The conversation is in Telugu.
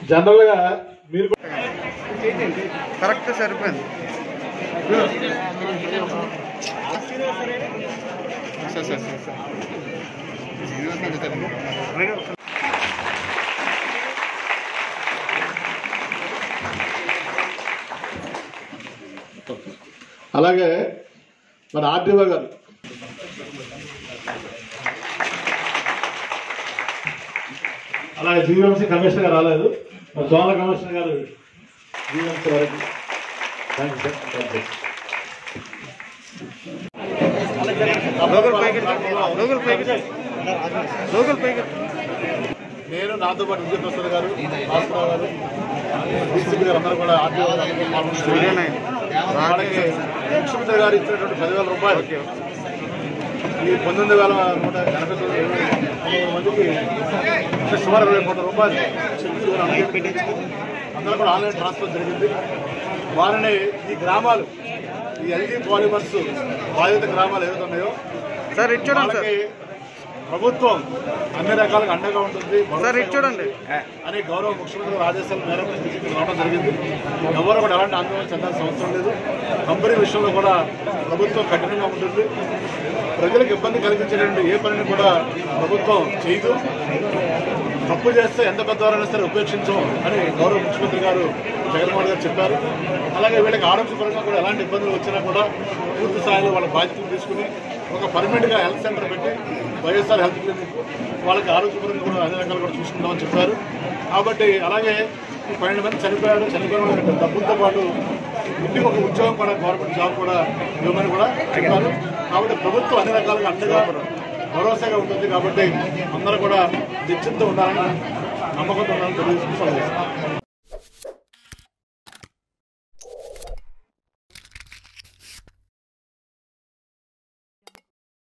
జనరల్గా మీరు కూడా కరెక్ట్ సరిపోయింది sir sir sir sir Srinivas అంటే సార్ అలాగే మన ఆర్డీఓ గారు అలాగే జీవీఎంసీ కమిషనర్ గారు రాలేదు మన జోనల్ కమిషనర్ గారు జీవీఎంసీ వరకు thank you sir thank you local పైకి లోకల్ పైకి లోకల్ పైకి నేను నాతో పాటు విజయ ప్రసాద్ గారు భాస్కరరావు గారు డీసీపీ గారు అందరూ కూడా ఆర్టీఓ గారు అందరూ పాల్గొన్నారు. వాళ్ళకి ముఖ్యమంత్రి గారు ఇచ్చినటువంటి పదివేల రూపాయలు ఈ పంతొమ్మిది వేల నూట ఎనభై తొమ్మిది తొమ్మిది మందికి అంటే సుమారు ఇరవై కోట్ల రూపాయలు చెక్కులు కూడా అందజేసి అందరూ కూడా ఆన్లైన్ ట్రాన్స్ఫర్ జరిగింది వారిని ఈ గ్రామాలు ఈ ఎల్జీ పాలిమర్స్ బాధిత గ్రామాలు ఏవైతే ఉన్నాయో సార్ ఇటు చూడండి సార్ వాళ్ళకి ప్రభుత్వం అన్ని రకాలుగా అండగా ఉంటుంది సార్ ఇటు చూడండి అని గౌరవ ముఖ్యమంత్రి గారి ఆదేశాల మేరకు ఇక్కడ రావడం జరిగింది ఎవరు కూడా ఎలాంటి ఆందోళన చెందాల్సిన అవసరం లేదు కంపెనీ విషయంలో కూడా ప్రభుత్వం కఠినంగా ఉంటుంది ప్రజలకు ఇబ్బంది కలిగించేటువంటి ఏ పనిని కూడా ప్రభుత్వం చేయదు తప్పు చేస్తే ఎంత పెద్దవారైనా సరే ఉపేక్షించం అని గౌరవ ముఖ్యమంత్రి గారు జగన్మోహన్ గారు చెప్పారు అలాగే వీళ్ళకి ఆరోగ్యపరంగా కూడా ఎలాంటి ఇబ్బందులు వచ్చినా కూడా పూర్తి స్థాయిలో వాళ్ళ బాధ్యతలు తీసుకుని ఒక పర్మనెంట్గా హెల్త్ సెంటర్ పెట్టి వైఎస్ఆర్ హెల్త్ క్లినిక్ వాళ్ళకి ఆరోగ్యపరంగా కూడా అన్ని రకాలు కూడా చూసుకుంటామని చెప్పారు కాబట్టి అలాగే ఈ పన్నెండు మంది చనిపోయాడు చనిపోయిన వాళ్ళకి డబ్బులతో పాటు ఇంటికి ఒక ఉద్యోగం కూడా గవర్నమెంట్ జాబ్ కూడా ఇవ్వమని కూడా చెప్పారు కాబట్టి ప్రభుత్వం అన్ని రకాలుగా అండగా భరోసాగా ఉంటుంది కాబట్టి అందరూ కూడా నిశ్చింత ఉండాలని నమ్మకంతో ఉండాలని తెలియజేసుకుంటూ